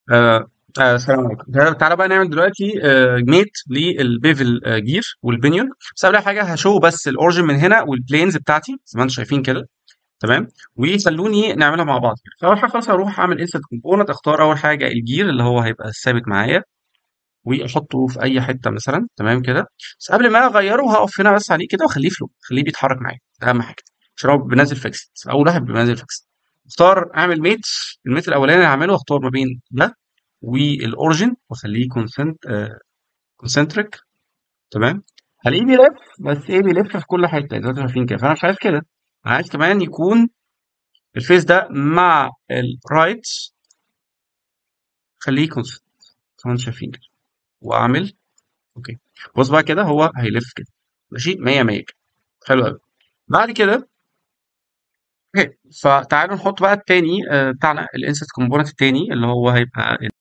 آه آه السلام عليكم تعالى تعالى بقى نعمل دلوقتي آه ميت للبيفل آه جير والبنيون بس اول حاجه هشو بس الاوريجن من هنا والبلينز بتاعتي زي ما انتم شايفين كده تمام وخلوني نعملها مع بعض فاول حاجه خلاص هروح اعمل انسert كومبوننت اختار اول حاجه الجير اللي هو هيبقى ثابت معايا واحطه في اي حته مثلا تمام كده بس قبل ما اغيره هقف هنا بس عليه كده واخليه فلو خليه بيتحرك معايا ده اهم حاجه عشان هو بينزل فيكس اول واحد بينزل فيكس اختار اعمل ميت الميت الاولاني اللي هعمله اختار ما بين ده والاوريجن واخليه كونسنت كونسنتريك تمام هلاقيه بيلف بس ايه بيلف في كل حته زي ما انتم شايفين كده فانا مش عايز كده انا عايز كمان يكون الفيس ده مع الرايت خليه كونسنت زي ما انتم شايفين كده واعمل اوكي بص بقى كده هو هيلف كده ماشي 100 100 كده حلو قوي بعد كده اوكي فتعالوا نحط بقى التاني آه، بتاعنا الانسert كومبوننت التاني اللي هو هيبقى ال-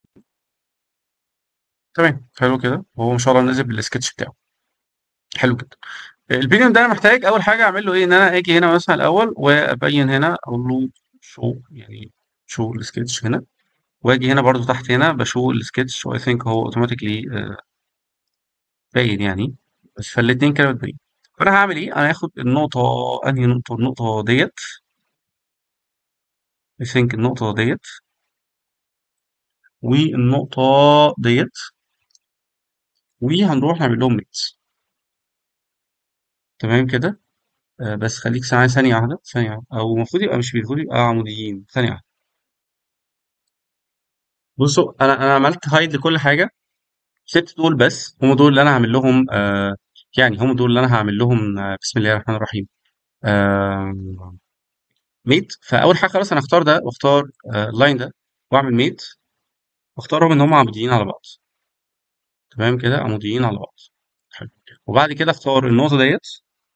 تمام حلو كده وهو ان شاء الله نازل بالسكتش بتاعه حلو جدا الفيديو ده انا محتاج اول حاجه اعمل له ايه ان انا اجي هنا مثلا الاول وابين هنا اقول له شو يعني شو السكتش هنا واجي هنا برضو تحت هنا بشو السكتش واي ثينك هو اوتوماتيكلي باين يعني بس فالاتنين كانوا باين فانا هعمل ايه انا هاخد النقطه انهي نقطه النقطه ديت اي ثينك النقطه ديت والنقطه ديت وهنروح نعمل لهم ميكس تمام كده آه بس خليك ثانيه ثانيه واحده ثانيه واحده او المفروض يبقى مش المفروض يبقى عموديين ثانيه واحده بصوا انا انا عملت هايد لكل حاجه سبت دول بس هم دول اللي انا هعمل لهم آه يعني هم دول اللي انا هعمل لهم آه بسم الله الرحمن الرحيم آه ميت فاول حاجه خلاص انا هختار ده واختار آه اللاين ده واعمل ميت واختارهم ان هم عموديين على بعض تمام كده عموديين على بعض حلو وبعد كده اختار النقطه ديت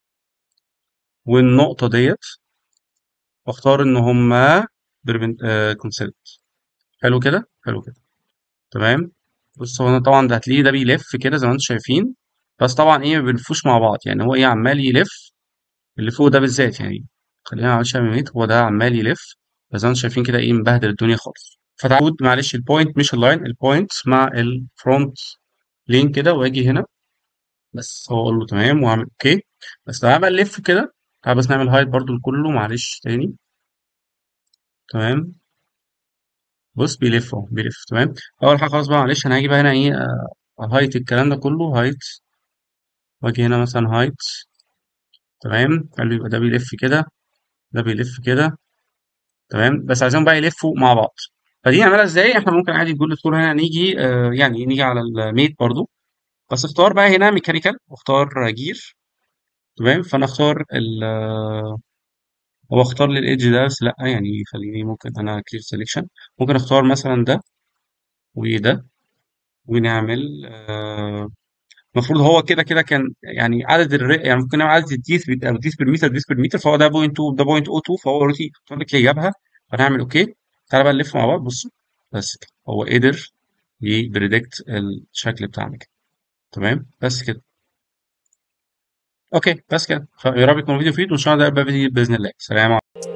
والنقطه ديت واختار ان هم كونسنت حلو كده حلو كده تمام بص هو انا طبعا ده هتلاقيه ده بيلف كده زي ما انتم شايفين بس طبعا ايه ما بيلفوش مع بعض يعني هو ايه عمال يلف اللي فوق ده بالذات يعني خلينا معلش يا ميت هو ده عمال يلف بس زي ما انتم شايفين كده ايه مبهدل الدنيا خالص فتعود معلش البوينت مش اللاين البوينت مع الفرونت لين كده واجي هنا بس هو اقول له تمام واعمل اوكي بس تعالى بقى نلف كده تعالى بس نعمل هايد برضو لكله معلش تاني تمام بص بيلف اهو بيلف تمام اول حاجه خلاص بقى معلش انا هاجي بقى هنا ايه آه، هايت الكلام ده كله هايت واجي هنا مثلا هايت تمام قال لي يبقى ده بيلف كده ده بيلف كده تمام بس عايزين بقى يلفوا مع بعض فدي نعملها ازاي احنا ممكن عادي بكل سهوله هنا نيجي آه يعني نيجي على الميت برضو بس اختار بقى هنا ميكانيكال واختار جير تمام فانا اختار ال آه، هو اختار لي الايدج ده بس لا يعني خليني ممكن انا كلير سelection ممكن اختار مثلا ده وده ونعمل آه، المفروض هو كده كده كان يعني عدد الر... يعني ممكن نعمل عدد الديس بت- او ديس بير متر ديس بير متر فهو ده بوينت 2 ده بوينت 02 فهو اوريدي اوتوماتيكلي جابها فنعمل اوكي تعالى بقى نلف مع بعض بصوا بس كده هو قدر يبريدكت الشكل بتاعنا كده تمام بس كده اوكي بس كده فيا رب يكون الفيديو مفيد وان شاء الله ده يبقى فيديو باذن الله سلام عليكم